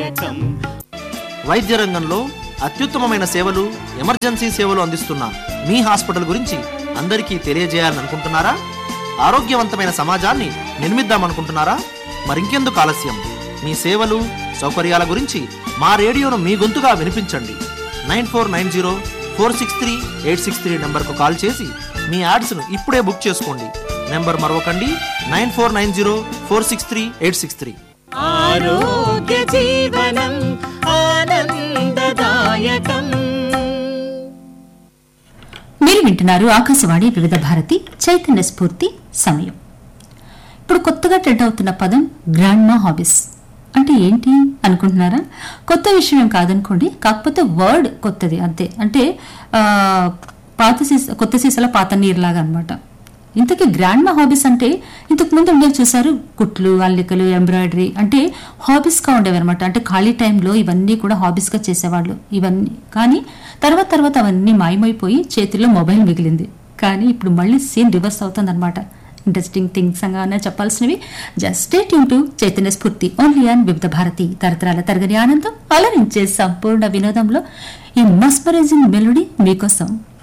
ఆనందదాయకం వైద్య రంగంలో అత్యుత్తమమైన సేవలు ఎమర్జెన్సీ సేవలు అందిస్తున్న మీ హాస్పిటల్ గురించి అందరికీ తెలియజేయాలని అనుకుంటున్నారా ఆరోగ్యవంతమైన సమాజాన్ని నిర్మిద్దామనుకుంటున్నారా మరింకెందుకు ఆలస్యం మీ సేవలు సౌకర్యాల గురించి మా రేడియోను మీ గొంతుగా వినిపించండి nine four nine zero four six three eight six three నెంబర్కు కాల్ చేసి మీ యాడ్స్ను ఇప్పుడే బుక్ చేసుకోండి నెంబర్ మరొకండి nine four nine zero four six three eight six three ఆరోగ్య జీవనం ఆనందదాయకం మీరు వింటున్నారు ఆకాశవాణి వివిధ భారతి చైతన్య స్ఫూర్తి సమయం ఇప్పుడు కొత్తగా ట్రెండ్ అవుతున్న పదం గ్రాండ్మా హాబీస్ అంటే ఏంటి అనుకుంటున్నారా కొత్త విషయం ఏం కాదనుకోండి కాకపోతే వర్డ్ కొత్తది అంతే అంటే ఆ, పాత సీస కొత్త సీసాల పాత నీరులాగా అనమాట ఇంతకీ గ్రాండ్మా హాబీస్ అంటే ఇంతకు ముందు ఉండేవి చూసారు కుట్లు అల్లికలు ఎంబ్రాయిడరీ అంటే హాబీస్గా ఉండేవి అనమాట అంటే ఖాళీ టైంలో ఇవన్నీ కూడా హాబీస్గా చేసేవాళ్ళు ఇవన్నీ కానీ తర్వాత తర్వాత అవన్నీ మాయమైపోయి చేతిలో మొబైల్ మిగిలింది కానీ ఇప్పుడు మళ్ళీ సీన్ రివర్స్ అవుతుంది అనమాట ఇంట్రెస్టింగ్ థింగ్స్ అనగానే చెప్పాల్సినవి just tune to Chaitanya Spoorthi only and వివిధ భారతి తరతరాల తరగని ఆనందం అలరించే సంపూర్ణ వినోదంలో ఈ మస్మరైజింగ్ మెలోడీ మీకోసం